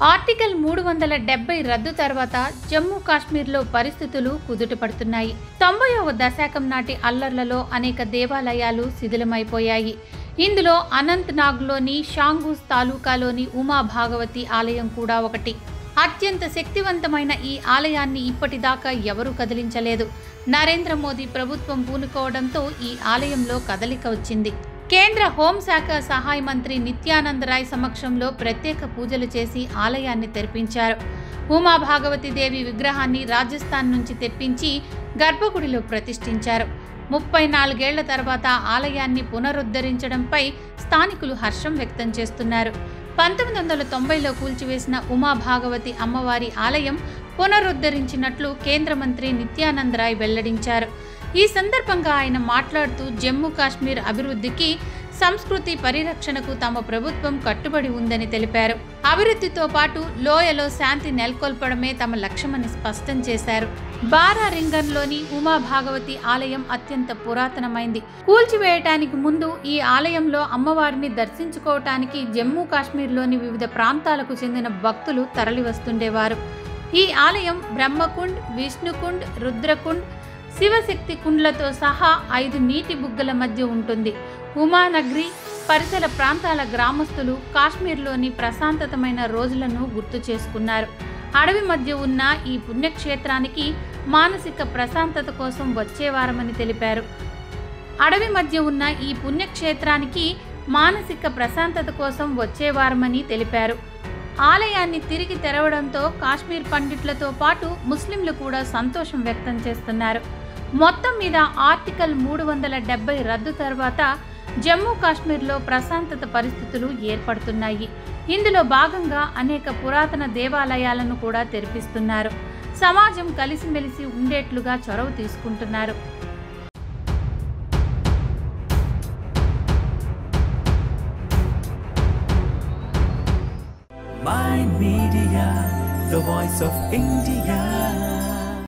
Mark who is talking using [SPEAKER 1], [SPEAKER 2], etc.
[SPEAKER 1] Article మూడు వందల డెబ్బై రద్దు తర్వాత జమ్మూ కాశ్మీర్లో పరిస్థితులు కుదుటపడుతున్నాయి తొంభైవ దశాకం నాటి అల్లర్లలో అనేక దేవాలయాలు శిథిలమైపోయాయి ఇందులో అనంత్ నాగ్లోని షాంగూస్ తాలూకాలోని ఉమా భాగవతి ఆలయం కూడా ఒకటి అత్యంత శక్తివంతమైన ఈ ఆలయాన్ని ఇప్పటిదాకా ఎవరూ కదిలించలేదు నరేంద్ర మోదీ ప్రభుత్వం పూనుకోవడంతో ఈ ఆలయంలో కదలిక వచ్చింది కేంద్ర హోంశాఖ సహాయ మంత్రి నిత్యానంద్ రాయ్ సమక్షంలో ప్రత్యేక పూజలు చేసి ఆలయాన్ని తెరిపించారు ఉమా భాగవతి దేవి విగ్రహాన్ని రాజస్థాన్ నుంచి తెప్పించి గర్భగుడిలో ప్రతిష్ఠించారు ముప్పై నాలుగేళ్ల తర్వాత ఆలయాన్ని పునరుద్ధరించడంపై స్థానికులు హర్షం వ్యక్తం చేస్తున్నారు పంతొమ్మిది వందల తొంభైలో కూల్చివేసిన ఉమా భాగవతి అమ్మవారి ఆలయం పునరుద్ధరించినట్లు కేంద్ర మంత్రి నిత్యానంద్ రాయ్ వెల్లడించారు ఈ సందర్భంగా ఆయన మాట్లాడుతూ జమ్మూ కాశ్మీర్ అభివృద్ధికి సంస్కృతి పరిరక్షణకు తమ ప్రభుత్వం కట్టుబడి ఉందని తెలిపారు అభివృద్ధితో పాటు లోయలో శాంతి నెలకొల్పడమే తమ లక్ష్యమని స్పష్టం చేశారు బారా రింగన్లోని ఉమా భాగవతి ఆలయం అత్యంత పురాతనమైంది కూల్చివేయటానికి ముందు ఈ ఆలయంలో అమ్మవారిని దర్శించుకోవటానికి జమ్మూ కాశ్మీర్లోని వివిధ ప్రాంతాలకు చెందిన భక్తులు తరలివస్తుండేవారు ఈ ఆలయం బ్రహ్మకుండ్ విష్ణుకుండ్ రుద్రకుండ్ శివశక్తి కుండ్లతో సహా ఐదు నీటి బుగ్గల మధ్య ఉంటుంది ఉమానగ్రి పరిసర ప్రాంతాల గ్రామస్తులు కాశ్మీర్లోని ప్రశాంతతమైన రోజులను గుర్తు చేసుకున్నారు అడవి మధ్య ఉన్న ఈ పుణ్యక్షేత్రానికి మానసిక ప్రశాంతత కోసం వచ్చేవారమని తెలిపారు అడవి మధ్య ఉన్న ఈ పుణ్యక్షేత్రానికి మానసిక ప్రశాంతత కోసం వచ్చేవారమని తెలిపారు ఆలయాన్ని తిరిగి తెరవడంతో కాశ్మీర్ పండిట్లతో పాటు ముస్లింలు కూడా సంతోషం వ్యక్తం చేస్తున్నారు మొత్తం మీద ఆర్టికల్ మూడు వందల డెబ్బై రద్దు తర్వాత జమ్మూ కాశ్మీర్లో ప్రశాంతత పరిస్థితులు ఏర్పడుతున్నాయి ఇందులో భాగంగా అనేక పురాతన దేవాలయాలను కూడా తెరిపిస్తున్నారు సమాజం కలిసిమెలిసి ఉండేట్లుగా చొరవ తీసుకుంటున్నారు
[SPEAKER 2] My Media, the voice of India.